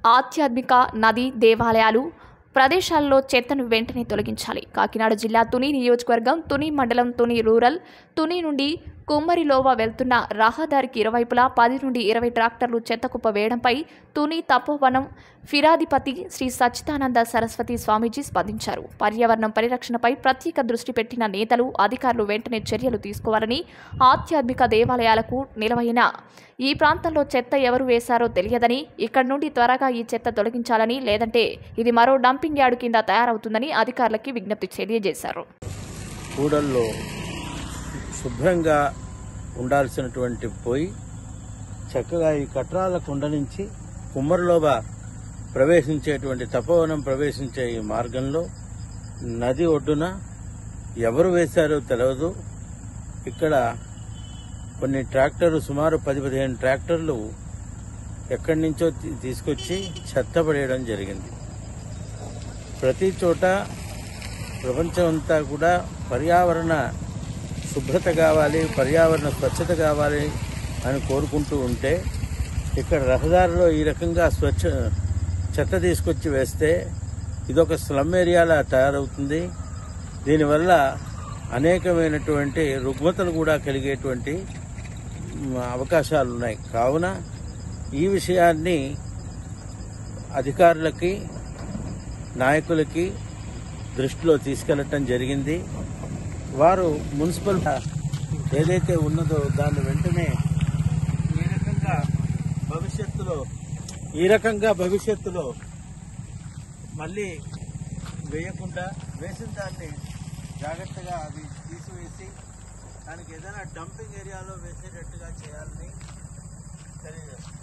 ఆధ్యాత్మిక నది దేవాలయాలు ప్రదేశాల్లో చెత్తను వెంటనే తొలగించాలి కాకినాడ జిల్లా తుని నియోజకవర్గం తుని మండలం తుని రూరల్ తుని నుండి కుమ్మరిలోవ వెళ్తున్న రహదారికి ఇరువైపులా పది నుండి ఇరవై ట్రాక్టర్లు చెత్త కుప్ప వేయడంపై తుని తపోవనం ఫిరాధిపతి శ్రీ సచ్చిదానంద సరస్వతి స్వామీజీ స్పందించారు పర్యావరణం పరిరక్షణపై ప్రత్యేక దృష్టి పెట్టిన నేతలు అధికారులు వెంటనే చర్యలు తీసుకోవాలని ఆధ్యాత్మిక దేవాలయాలకు నిలవైన ఈ ప్రాంతంలో చెత్త ఎవరు వేశారో తెలియదని ఇక్కడి నుండి త్వరగా ఈ చెత్త తొలగించాలని లేదంటే ఇది మరో డంపింగ్ యార్డు కింద తయారవుతుందని అధికారులకి విజ్ఞప్తి తెలియజేశారు కూడల్లో శుభ్రంగా ఉండాల్సినటువంటి పోయి చక్కగా ఈ కట్రాల కుండ నుంచి కుమ్మరిలోబ ప్రవేశించేటువంటి తపోవనం ప్రవేశించే ఈ మార్గంలో నది ఒడ్డున ఎవరు వేశారో తెలియదు ఇక్కడ కొన్ని ట్రాక్టర్లు సుమారు పది పదిహేను ట్రాక్టర్లు ఎక్కడి నుంచో తీ- తీసుకొచ్చి చెత్త పడేయడం జరిగింది ప్రతి చోట ప్రపంచం అంతా కూడా పర్యావరణ శుభ్రత కావాలి పర్యావరణ స్వచ్ఛత కావాలి అని కోరుకుంటూ ఉంటే ఇక్కడ రహదారిలో ఈ రకంగా స్వచ్ఛ చెత్త తీసుకొచ్చి వేస్తే ఇదొక స్లమ్ ఏరియాలా తయారవుతుంది దీనివల్ల అనేకమైనటువంటి రుగ్మతలు కూడా కలిగేటువంటి మ్, అవకాశాలు ఉన్నాయి కావున ఈ విషయాన్ని అధికారులకి నాయకులకి దృష్టిలో తీసుకెళ్లటం జరిగింది వారు మున్సిపల్ ఏదైతే ఉన్నదో దాన్ని వెంటనే ఈ రకంగా భవిష్యత్తులో ఈ రకంగా భవిష్యత్తులో మళ్ళీ వేయకుండా వేసిన దాన్ని జాగ్రత్తగా అది తీసివేసి దానికి ఏదైనా డంపింగ్ ఏరియాలో వేసేటట్టుగా చేయాలని తెలియజేస్తున్నాను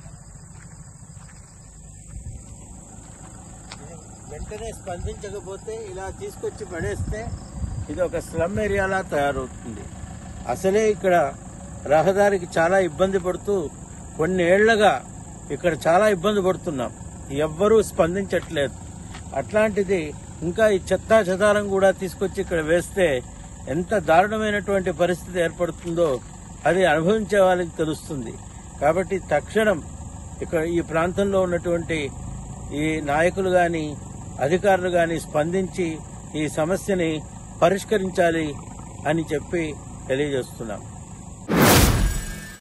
ఇది వెంటనే స్పందించకపోతే ఇలా తీసుకొచ్చి పడేస్తే ఇది ఒక స్లమ్ ఏరియాలా తయారవుతుంది అసలే ఇక్కడ రహదారికి చాలా ఇబ్బంది పడుతూ కొన్ని ఏళ్లగా ఇక్కడ చాలా ఇబ్బంది పడుతున్నాం ఎవ్వరూ స్పందించట్లేదు అట్లాంటిది ఇంకా ఈ చెత్తా చెదారం కూడా తీసుకొచ్చి ఇక్కడ వేస్తే ఎంత దారుణమైనటువంటి పరిస్థితి ఏర్పడుతుందో అది అనుభవించే వాళ్ళకి తెలుస్తుంది కాబట్టి తక్షణం ఇక్కడ ఈ ప్రాంతంలో ఉన్నటువంటి ఈ నాయకులు గాని అధికారులు గాని స్పందించి ఈ సమస్యని పరిష్కరించాలి అని చెప్పి తెలియజేస్తున్నాం